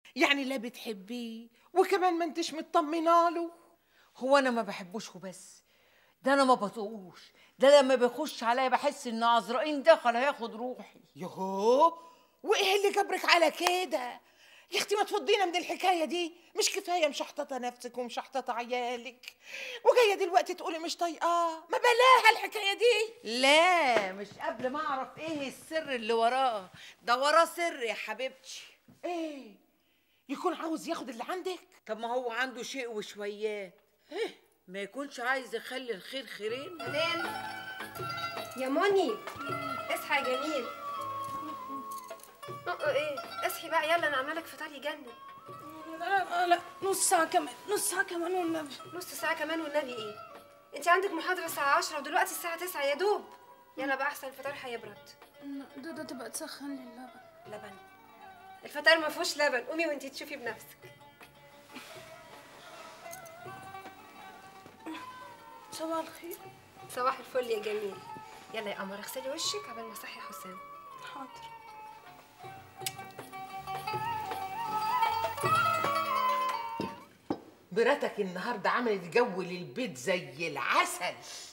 يعني لا بتحبيه وكمان ما انتش مطمنه له هو انا ما بحبوش وبس ده انا ما بطيقوش ده لما بيخش عليا بحس ان عزرائيل دخل هياخد روحي يهو وايه اللي جبرك على كده يا اختي ما تفضينا من الحكايه دي مش كفايه مشحططه نفسك ومشحططه عيالك وجايه دلوقتي تقولي مش طايقاه ما بلاها الحكايه دي لا مش قبل ما اعرف ايه السر اللي وراه ده وراه سر يا حبيبتي ايه يكون عاوز ياخد اللي عندك طب ما هو عنده شيء وشويات ما يكونش عايز يخلي الخير خيرين مدام يا موني اصحى يا جميل أه، أه، ايه اصحي بقى يلا انا عامله لك فطار يجنن لا لا لا نص ساعة كمان نص ساعة كمان والنبي نص ساعه كمان والنبي ايه انت عندك محاضره الساعه 10 ودلوقتي الساعه 9 يا دوب يلا بقى احسن الفطار هيبرد ده ده تبقى تسخن لي اللبن لبن الفطار ما فيهوش لبن قومي وانتي تشوفي بنفسك صباح الخير صباح الفل يا جميل يلا يا قمر اغسلي وشك قبل ما اصحي حسام حاضر مراتك النهارده عملت جو للبيت زي العسل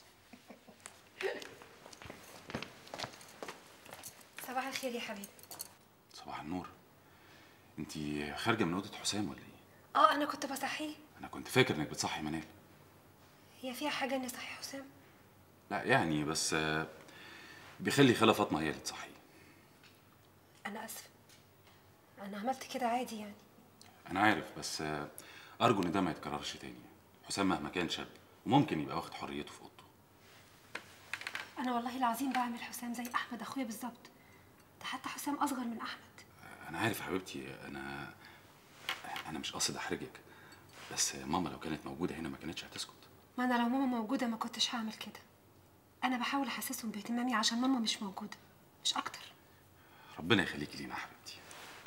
صباح الخير يا حبيبي صباح النور انت خارجه من اوضه حسام ولا ايه اه انا كنت بصحيه انا كنت فاكر انك بتصحي منال هي فيها حاجه اني اصحي حسام لا يعني بس آه، بيخلي خاله فاطمه هي اللي تصحيه انا اسفه انا عملت كده عادي يعني انا عارف بس آه، ارجو ان ده ما يتكررش تاني حسام مهما كان شاب وممكن يبقى واخد حريته في اوضته انا والله العظيم بعمل حسام زي احمد اخويا بالظبط ده حتى حسام اصغر من احمد انا عارف يا حبيبتي انا انا مش قاصد احرجك بس ماما لو كانت موجوده هنا ما كانتش هتسكت ما انا لو ماما موجوده ما كنتش هعمل كده انا بحاول احسسهم باهتمامي عشان ماما مش موجوده مش اكتر ربنا يخليكي لينا يا حبيبتي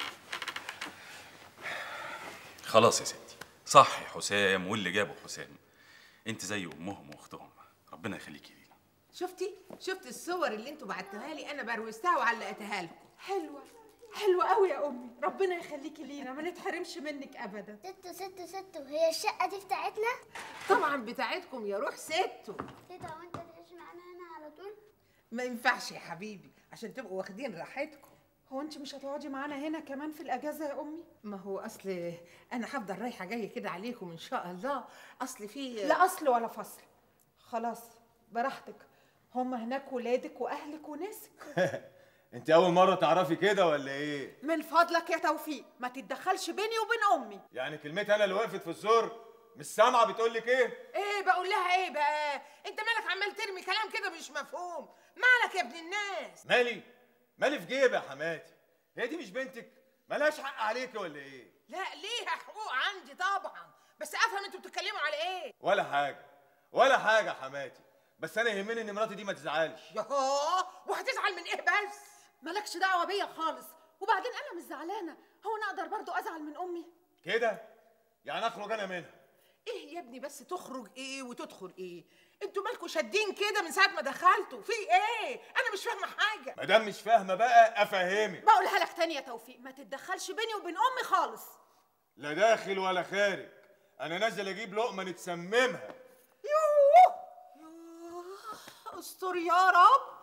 خلاص يا ستي صحي حسام واللي جابه حسام انت زي امهم واختهم ربنا يخليكي لينا شفتي شفتي الصور اللي انتوا بعتوها لي انا بروزتها وعلقتها لكم حلوه حلوه قوي يا امي ربنا يخليكي لينا ما نتحرمش منك ابدا ستو ستو ستو هي الشقة دي بتاعتنا؟ طبعا بتاعتكم يا روح ستو كده وانت تعيش معانا هنا على طول؟ ما ينفعش يا حبيبي عشان تبقوا واخدين راحتكم هو انت مش هتقعدي معانا هنا كمان في الاجازة يا امي ما هو اصل انا هفضل رايحه جايه كده عليكم ان شاء الله اصل في لا اصل ولا فصل خلاص براحتك هم هناك ولادك واهلك وناسك انت اول مره تعرفي كده ولا ايه من فضلك يا توفيق ما تتدخلش بيني وبين امي يعني كلمتي انا اللي وقفت في الزور مش سامعه بتقول لك ايه ايه بقول لها ايه بقى انت مالك عمال ترمي كلام كده مش مفهوم مالك يا ابن الناس مالي مالي في جيبي يا حماتي هي دي مش بنتك ملهاش حق عليكي ولا ايه لا ليها حقوق عندي طبعا بس افهم انتوا بتتكلموا على ايه ولا حاجه ولا حاجه يا حماتي بس انا يهمني ان مراتي دي ما تزعلش يهو وهتزعل من ايه بس مالكش دعوة بيا خالص وبعدين انا مش زعلانة هو انا اقدر برضو ازعل من امي كده يعني اخرج انا منها ايه يا ابني بس تخرج ايه وتدخل ايه انتوا مالكوا شادين كده من ساعه ما دخلتوا في ايه انا مش فاهمه حاجه ما دام مش فاهمه بقى افهمك بقولها لك تاني يا توفيق ما تتدخلش بيني وبين امي خالص لا داخل ولا خارج انا نازل اجيب لقمه نتسممها يوه يوه استر يا رب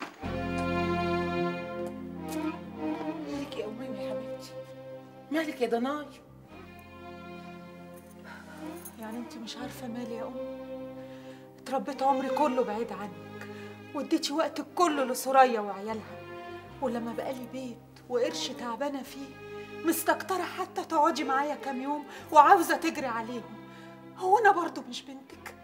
مالك يا امي يا حبيبتي مالك يا ضناي يعني انت مش عارفة مالي يا امي اتربيت عمري كله بعيد عنك واديتي وقتك كله لسوريا وعيالها ولما بقالي بيت وقرش تعبانة فيه مستكترة حتى تقعدي معايا كام يوم وعاوزة تجري عليهم هو انا برضو مش بنتك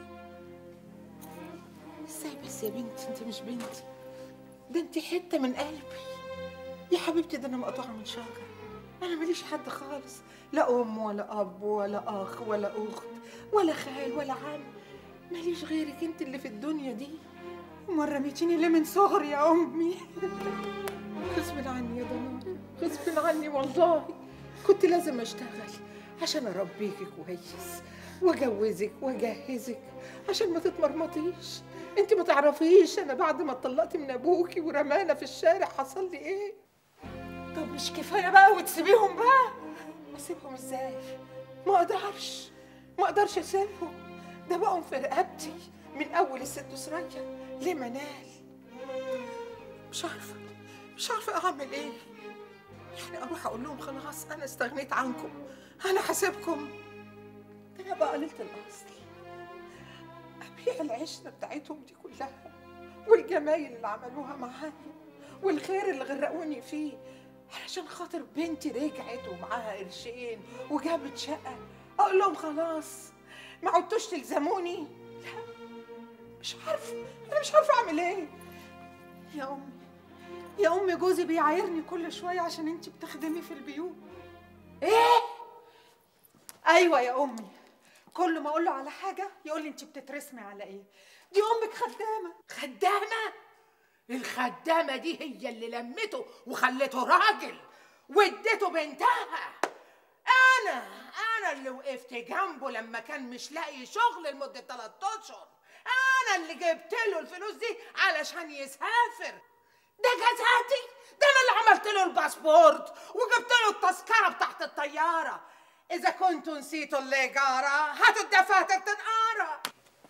ازاي بس يا بنتي انت مش بنتي ده انت حته من قلبي يا حبيبتي ده انا مقطوعه من شجره انا ماليش حد خالص لا ام ولا اب ولا اخ ولا اخت ولا خال ولا عم ماليش غيرك انت اللي في الدنيا دي امال رميتيني ليه من صغري يا امي غصب عني يا ضناي غصب عني والله كنت لازم اشتغل عشان اربيكي كويس واجوزك واجهزك عشان ما تتمرمطيش انت ما تعرفيش انا بعد ما اتطلقت من ابوكي ورمانا في الشارع حصل لي ايه طب مش كفاية بقى وتسيبيهم بقى اسيبهم ازاي ما اقدرش ما اقدرش اسيبهم ده بقوا في رقبتي من اول الست سرية لمنال مش عارفه مش عارفه اعمل ايه يعني اروح اقول لهم خلاص انا استغنيت عنكم انا هسيبكم ده انا بقى قليله الاصل ابيع العشره بتاعتهم دي كلها والجمايل اللي عملوها معايا والخير اللي غرقوني فيه علشان خاطر بنتي رجعت ومعاها قرشين وجابت شقه اقول لهم خلاص ما عدتوش تلزموني لا مش عارفه انا مش عارفه اعمل ايه يا امي يا امي جوزي بيعايرني كل شويه عشان انت بتخدمي في البيوت ايه ايوه يا امي كل ما اقول له على حاجه يقول لي انت بتترسمي على ايه دي امك خدامه خدامة الخدامة دي هي اللي لمته وخلته راجل واديته بنتها انا انا اللي وقفت جنبه لما كان مش لاقي شغل لمدة 3 اشهر انا اللي جبت له الفلوس دي علشان يسافر ده جزاتي ده انا اللي عملت له الباسبورت وجبت له التذكرة بتاعت الطيارة اذا كنتوا نسيتوا اللي جارة هاتوا الدفاتر تنقارة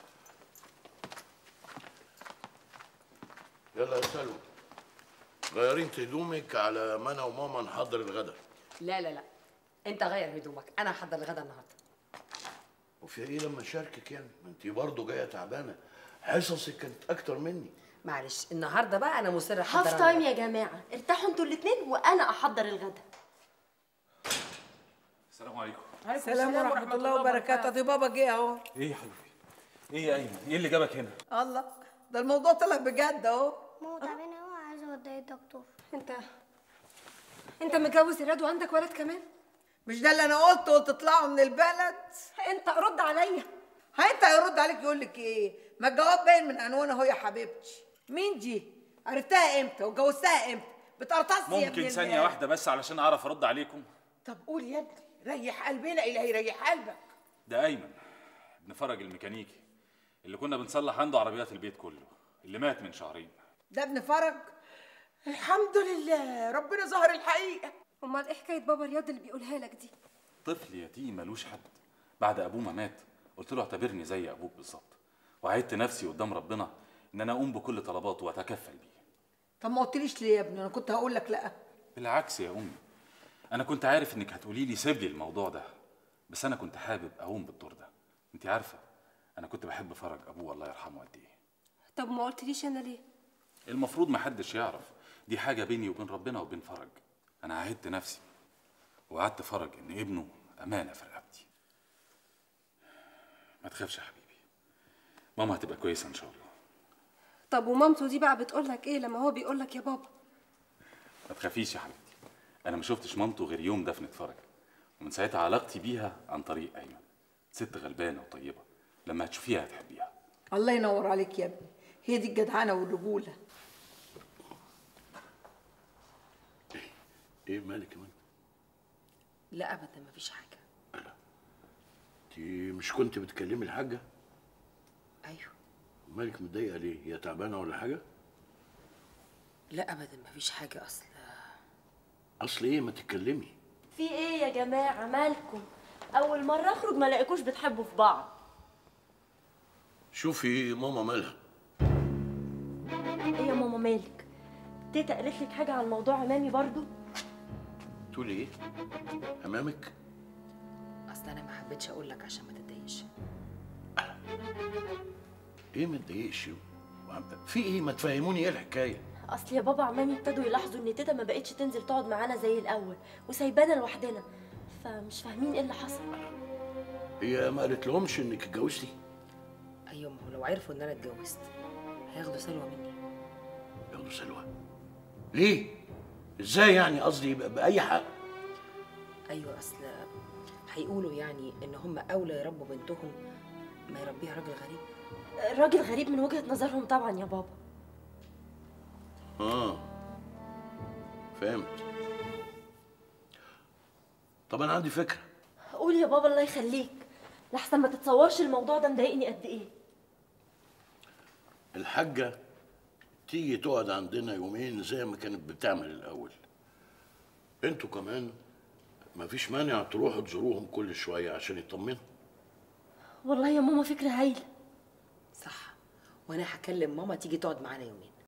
يلا يا سلوى غيري انت هدومك على ما انا وماما نحضر الغدا لا لا لا انت غير هدومك انا هحضر الغدا النهارده وفي ايه لما اشاركك يعني ما انت برضه جايه تعبانه حصصك كانت اكتر مني معلش النهارده بقى انا مصره احضر هاف تايم يا جماعه ارتاحوا انتوا الاثنين وانا احضر الغدا السلام عليكم السلام ورحمة الله وبركاته دي بابا جه اهو ايه يا حبيبي ايه يا ايمن ايه اللي جابك هنا الله ده الموضوع طلع بجد اهو ماما تعبانه قوي عايزه اوديه الدكتور انت انت متجوز الراد وعندك ولد كمان مش ده اللي انا قلته قلت اطلعوا من البلد انت رد عليا ها انت هيرد عليك يقول لك ايه ما الجواب باين من عنوانها اهو يا حبيبتي مين دي عرفتها امتى وجوزتها امتى بتقرطصي يا ابن ممكن ثانيه الله. واحده بس علشان اعرف ارد عليكم طب قول يا ابني ريح قلبنا الهي ريح قلبك ده ايمن ابن فرج الميكانيكي اللي كنا بنصلح عنده عربيات البيت كله اللي مات من شهرين ده ابن فرج الحمد لله ربنا ظهر الحقيقه امال ايه حكايه بابا رياض اللي بيقولها لك دي طفل يتيم ملوش حد بعد ابوه ما مات قلت له اعتبرني زي ابوك بالظبط وعدت نفسي قدام ربنا ان انا اقوم بكل طلباته واتكفل بيه طب ما قلتليش ليه يا ابني انا كنت هقول لك لا بالعكس يا امي انا كنت عارف انك هتقولي لي سيب لي الموضوع ده بس انا كنت حابب اقوم بالدور ده انت عارفه انا كنت بحب فرج ابوه الله يرحمه قد ايه طب ما قلتليش انا ليه المفروض محدش يعرف دي حاجه بيني وبين ربنا وبين فرج انا عهدت نفسي وعدت فرج ان ابنه امانه في رقبتي ما تخافش يا حبيبي ماما هتبقى كويسه ان شاء الله طب ومامته دي بقى بتقول لك ايه لما هو بيقول لك يا بابا ما تخافيش يا حبيبتي انا ما شفتش مامته غير يوم دفنة فرج ومن ساعتها علاقتي بيها عن طريق ايمن ست غلبانه وطيبه لما هتشوفيها هتحبيها الله ينور عليك يا ابني هي دي الجدعنه والرجوله ايه مالك كمان لا ابدا مفيش حاجه انت مش كنت بتكلمي الحاجه ايوه مالك متضايقه ليه هي تعبانه ولا حاجه لا ابدا مفيش حاجه اصلا اصل ايه ما تتكلمي في ايه يا جماعه مالكم اول مره اخرج ما الاقيكوش بتحبوا في بعض شوفي ماما مالها ايه يا ماما مالك تيتا قالت لك حاجه عن موضوع امامي برضو تقولي ايه امامك اصل انا ما حبيتش اقول لك عشان ما تتضايقش ايه ما تضايقش في ايه ما تفهموني ايه الحكايه اصل يا بابا عمامي ابتدوا يلاحظوا ان تيتا ما بقتش تنزل تقعد معانا زي الاول وسايبانا لوحدنا فمش فاهمين ايه اللي حصل هي ما قالت لهمش انك اتجوزتي ايوه ما هو لو عرفوا ان انا اتجوزت هياخدوا سلوى مني ياخدوا سلوى ليه ازاي يعني قصدي يبقى باي حق ايوه اصل هيقولوا يعني ان هم اولى يربوا بنتهم ما يربيها راجل غريب راجل غريب من وجهه نظرهم طبعا يا بابا اه فهمت طب انا عندي فكره قول يا بابا الله يخليك لحسن ما تتصورش الموضوع ده مضايقني قد ايه الحاجه تيجي تقعد عندنا يومين زي ما كانت بتعمل الاول انتوا كمان مفيش مانع تروحوا تزوروهم كل شويه عشان يطمنوا والله يا ماما فكره هايله صح وانا هكلم ماما تيجي تقعد معانا يومين